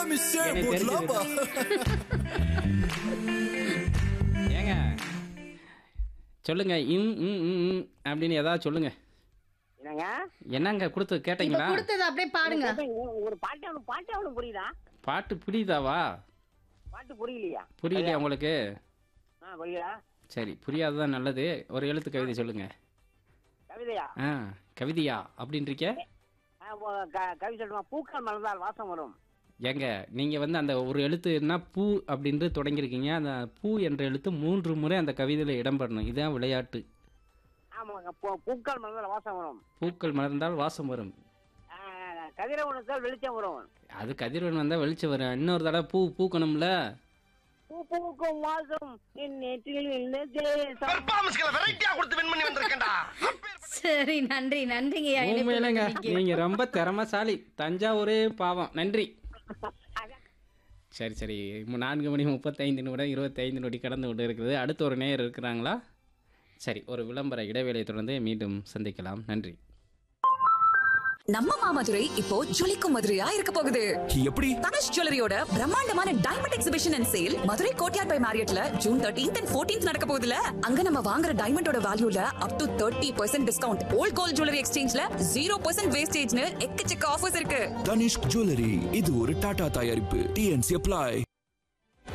Miss எனக்கு போடலாமா ஏங்க சொல்லுங்க இம் ம், ம், ம் அப்படின்னு ஏதாவது சொல்லுங்க என்னங்க என்னங்க கொடுத்து இப்ப கேட்டீங்களா கொடுத்தது அப்படியே பாடுங்க ஒரு பாட்டு அவனுக்கு பாட்டு அவனுக்கு புரியுதா பாட்டு புரியுதாவா பாட்டு புரியலையா புரியலையா உங்களுக்கு ஆ புரியுதா சரி புரியாததான் நல்லது ஒரு எழுத்து கவிதை சொல்லுங்க கவிதையா ஆ கவிதையா அப்படின்றீங்க ஆ, ஓ, க- கவி சொல்லுமா பூக்கள் மலர்ந்தால் வாசம் வரும் ஏங்க நீங்க வந்து அந்த ஒரு எழுத்துன்னா பூ அப்படின்ட்டு தொடங்கியிருக்கீங்க அந்த பூ என்ற எழுத்து மூன்று முறை அந்த கவிதையில இடம்பெறணும் இதுதான் விளையாட்டு ஆமாங்க பூ- பூக்கள் மலர்ந்தால் வாசம் வரும் பூக்கள் மலர்ந்தால் வாசம் வரும் ஆ, கதிரவனுக்கால் வெளிச்சம் வரும் அது கதிரவன் வந்தா வெளிச்சம் வரும் இன்னொரு தடவை பூ பூக்கணும்ல பூ பூக்கும் வாசம் என் நெற்றில் விழுந்ததே. வெரைட்டியா கொடுத்து வின் பண்ணி வந்திருக்கேன்டா சரி நன்றி நன்றிங்கய்யா இணைப்பில் உண்மையிலங்க இருந்தமைக்கு. நீங்க ரொம்ப திறமசாலி தஞ்சாவூரே பாவம் நன்றி சரி சரி மு- நான்கு மணி முப்பத்தைந்து நிமிடம் இருபத்தைந்து நொடி கடந்து கொண்டு இருக்குது அடுத்து ஒரு நேயர் இருக்கிறாங்களா சரி ஒரு விளம்பர இடைவேளையை தொடர்ந்து மீண்டும் சந்திக்கலாம் நன்றி நம்ம மாமதுரை இப்போ ஜொலிக்கும் மதுரையா இருக்க போகுது எப்படி தனுஷ் ஜுவல்லரியோட பிரம்மாண்டமான diamond exhibition and sale Madurai Courtyard by மேரியட்ல ஜூன் தேர்ட்டீன்த் அண்ட் ஃபோர்டீன்த் நடக்க போகுதுல அங்க நம்ம வாங்குற டைமண்டோட வேல்யூல up to thirty percent discount old gold jewellery எக்ஸ்சேஞ்ச்ல ஜீரோ பர்சன்ட் வேஸ்டேஜ்னு எக்கச்சக்க ஆஃபர்ஸ் இருக்கு தனிஷ்க் ஜுவல்லரி இது ஒரு டாடா தயாரிப்பு டிஎன்சி அப்ளை